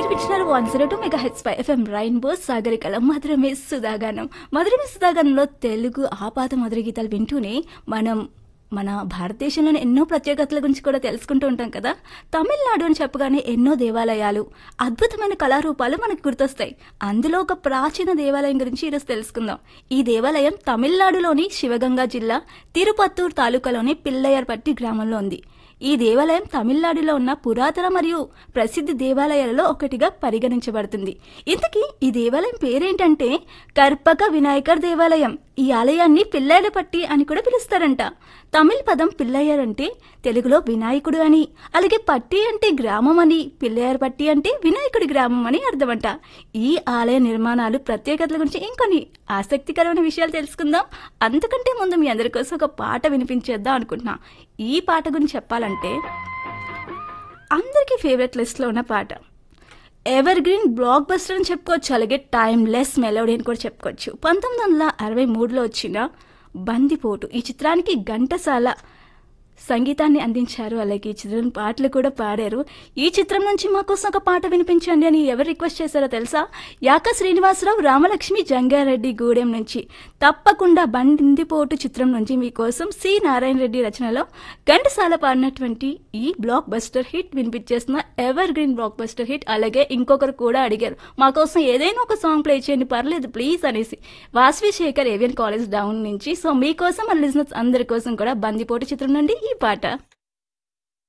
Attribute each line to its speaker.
Speaker 1: వినిపించినారు one zero two mega హెచ్ పై FM rainbow సాగరికల మధురమే సుధాగానం మధురమే సుధాగానంలో తెలుగు ఆపాత మధుర గీతాలు వింటూనే మనం మన భారతదేశంలోని ఎన్నో ప్రత్యేకతల గురించి కూడా తెలుసుకుంటూ ఉంటాం కదా తమిళనాడు అని చెప్పగానే ఎన్నో దేవాలయాలు అద్భుతమైన కళారూపాలు మనకు గుర్తొస్తాయి అందులో ఒక ప్రాచీన దేవాలయం గురించి ఈరోజు తెలుసుకుందాం ఈ దేవాలయం తమిళనాడులోని శివగంగా జిల్లా తిరుపత్తూరు తాలూకాలోని పిల్లయ్యర్పట్టి గ్రామంలో ఉంది ఈ దేవాలయం తమిళనాడులో ఉన్న పురాతన మరియు ప్రసిద్ధ దేవాలయాలలో ఒకటిగా పరిగణించబడుతుంది ఇంతకీ ఈ దేవాలయం పేరేంటంటే కర్పక వినాయకర్ దేవాలయం ఈ ఆలయాన్ని పిల్లాయలపట్టి అని కూడా పిలుస్తారంట తమిళ పదం పిల్లయ్యర్ అంటే తెలుగులో వినాయకుడు అని అలాగే పట్టి అంటే గ్రామం అని పిల్లయ్యర్ పట్టి అంటే వినాయకుడి గ్రామం అని అర్థమంట ఈ ఆలయ నిర్మాణాలు ప్రత్యేకతల గురించి ఇంకొన్ని ఆసక్తికరమైన విషయాలు తెలుసుకుందాం అంతకంటే ముందు మీ అందరి కోసం ఒక పాట వినిపించేద్దాం అనుకుంటున్నా ఈ పాట గురించి చెప్పాలంటే అందరికీ ఫేవరెట్ లిస్ట్లో ఉన్న పాట ఎవర్ గ్రీన్ బ్లాక్ బస్టర్ అని చెప్పుకోవచ్చు అలాగే టైమ్ లెస్ మెలోడీ అని కూడా చెప్పుకోవచ్చు పంతొమ్మిది వందల అరవై మూడులో వచ్చిన బందిపోటు ఈ చిత్రానికి ఘంటసాల సంగీతాన్ని అందించారు అలాగే ఈ చిత్రం పాటలు కూడా పాడారు ఈ చిత్రం నుంచి మా కోసం ఒక పాట వినిపించండి అని ఎవరు రిక్వెస్ట్ చేశారో తెలుసా యాక శ్రీనివాసరావు రామలక్ష్మి జంగారెడ్డి గూడెం నుంచి తప్పకుండా బండిపోటు చిత్రం నుంచి మీకోసం సి నారాయణ రెడ్డి రచనలో ఘంటసాల పాడినటువంటి ఈ బ్లాక్ బస్టర్ హిట్ వినిపించేస్తున్న evergreen blockbuster hit అలాగే ఇంకొకరు కూడా అడిగారు మా కోసం ఏదైనా ఒక సాంగ్ ప్లే చేయండి పర్లేదు ప్లీజ్ అనేసి వాస్వి శేఖర్ ఏవియన్ కాలేజ్ డౌన్ నుంచి సో మీకోసం మన లిజినెస్ అందరి కోసం కూడా బందిపోటు చిత్రం నుండి ఈ పాట